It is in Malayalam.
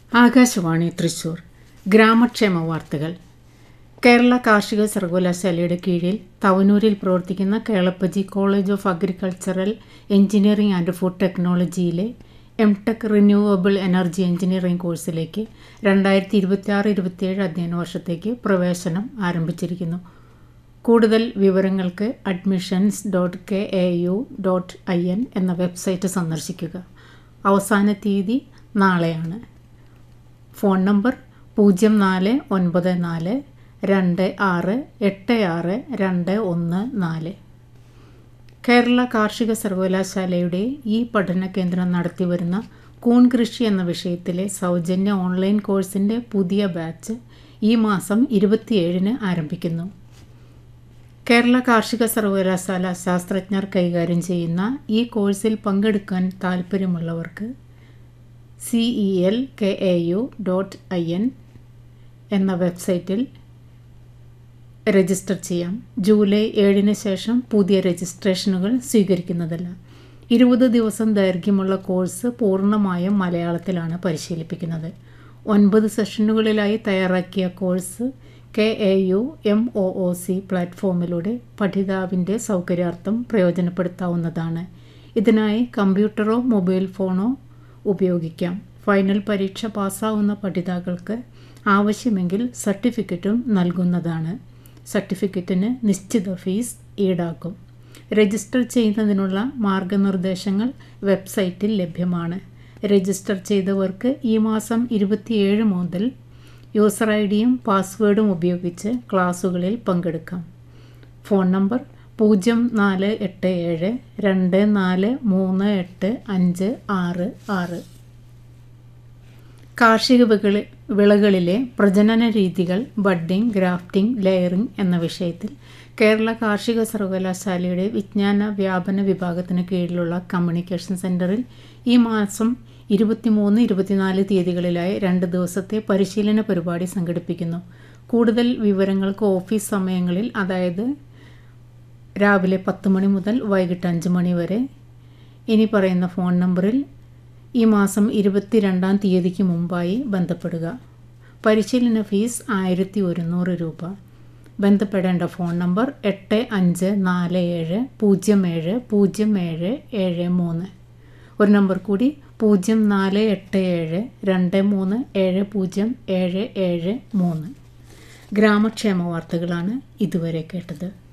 ആകാശവാണി തൃശൂർ ഗ്രാമക്ഷേമ വാർത്തകൾ കേരള കാർഷിക സർവകലാശാലയുടെ കീഴിൽ തവനൂരിൽ പ്രവർത്തിക്കുന്ന Kelappaji college of agricultural engineering and food ടെക്നോളജിയിലെ M tech renewable energy engineering കോഴ്സിലേക്ക് രണ്ടായിരത്തി ഇരുപത്തി ആറ് ഇരുപത്തിയേഴ് അധ്യയന വർഷത്തേക്ക് പ്രവേശനം ആരംഭിച്ചിരിക്കുന്നു കൂടുതൽ വിവരങ്ങൾക്ക് admissions dot K A U dot I N എന്ന വെബ്സൈറ്റ് സന്ദർശിക്കുക അവസാന തീയതി നാളെയാണ് ഫോൺ നമ്പർ പൂജ്യം നാല് ഒൻപത് നാല് രണ്ട് ആറ് എട്ട് ആറ് രണ്ട് ഒന്ന് നാല് കേരള കാർഷിക സർവകലാശാലയുടെ ഈ പഠന കേന്ദ്രം നടത്തിവരുന്ന കൂൺ കൃഷി എന്ന വിഷയത്തിലെ സൗജന്യ ഓൺലൈൻ കോഴ്സിൻ്റെ പുതിയ ബാച്ച് ഈ മാസം ഇരുപത്തിയേഴിന് ആരംഭിക്കുന്നു കേരള കാർഷിക സർവകലാശാല ശാസ്ത്രജ്ഞർ കൈകാര്യം ചെയ്യുന്ന ഈ കോഴ്സിൽ പങ്കെടുക്കാൻ താൽപ്പര്യമുള്ളവർക്ക് C E L K A U dot I N എന്ന വെബ്സൈറ്റിൽ രജിസ്റ്റർ ചെയ്യാം ജൂലൈ ഏഴിന് ശേഷം പുതിയ രജിസ്ട്രേഷനുകൾ സ്വീകരിക്കുന്നതല്ല ഇരുപത് ദിവസം ദൈർഘ്യമുള്ള കോഴ്സ് പൂർണ്ണമായും മലയാളത്തിലാണ് പരിശീലിപ്പിക്കുന്നത് ഒൻപത് സെഷനുകളിലായി തയ്യാറാക്കിയ course K A U M O O C പ്ലാറ്റ്ഫോമിലൂടെ പഠിതാവിൻ്റെ സൗകര്യാർത്ഥം പ്രയോജനപ്പെടുത്താവുന്നതാണ് ഇതിനായി കമ്പ്യൂട്ടറോ മൊബൈൽ ഫോണോ ഉപയോഗിക്കാം ഫൈനൽ പരീക്ഷ പാസ്സാവുന്ന പഠിതാക്കൾക്ക് ആവശ്യമെങ്കിൽ സർട്ടിഫിക്കറ്റും നൽകുന്നതാണ് സർട്ടിഫിക്കറ്റിന് നിശ്ചിത ഫീസ് ഈടാക്കും രജിസ്റ്റർ ചെയ്യുന്നതിനുള്ള മാർഗനിർദ്ദേശങ്ങൾ വെബ്സൈറ്റിൽ ലഭ്യമാണ് രജിസ്റ്റർ ചെയ്തവർക്ക് ഈ മാസം ഇരുപത്തിയേഴ് മുതൽ യൂസർ ഐ ഡിയും പാസ്വേഡും ഉപയോഗിച്ച് ക്ലാസുകളിൽ പങ്കെടുക്കാം ഫോൺ നമ്പർ പൂജ്യം നാല് എട്ട് ഏഴ് രണ്ട് നാല് മൂന്ന് എട്ട് അഞ്ച് ആറ് ആറ് കാർഷിക വികളി വിളകളിലെ പ്രജനന രീതികൾ ബഡ്ഡിംഗ് ഗ്രാഫ്റ്റിംഗ് ലെയറിംഗ് എന്ന വിഷയത്തിൽ കേരള കാർഷിക സർവകലാശാലയുടെ വിജ്ഞാന വ്യാപന വിഭാഗത്തിന് കീഴിലുള്ള കമ്മ്യൂണിക്കേഷൻ സെൻറ്ററിൽ ഈ മാസം ഇരുപത്തിമൂന്ന് ഇരുപത്തിനാല് തീയതികളിലായി രണ്ട് ദിവസത്തെ പരിശീലന പരിപാടി സംഘടിപ്പിക്കുന്നു കൂടുതൽ വിവരങ്ങൾക്ക് ഓഫീസ് സമയങ്ങളിൽ അതായത് രാവിലെ പത്ത് മണി മുതൽ വൈകിട്ട് അഞ്ച് മണി വരെ ഇനി പറയുന്ന ഫോൺ നമ്പറിൽ ഈ മാസം ഇരുപത്തിരണ്ടാം തീയതിക്ക് മുമ്പായി ബന്ധപ്പെടുക പരിശീലന ഫീസ് ആയിരത്തി ഒരുന്നൂറ് രൂപ ബന്ധപ്പെടേണ്ട ഫോൺ നമ്പർ എട്ട് അഞ്ച് നാല് ഏഴ് പൂജ്യം ഏഴ് പൂജ്യം ഏഴ് ഏഴ് മൂന്ന് ഒരു നമ്പർ കൂടി പൂജ്യം നാല് എട്ട് ഏഴ് രണ്ട് മൂന്ന് ഏഴ് പൂജ്യം ഏഴ് ഏഴ് മൂന്ന് ഗ്രാമക്ഷേമ വാർത്തകളാണ് ഇതുവരെ കേട്ടത്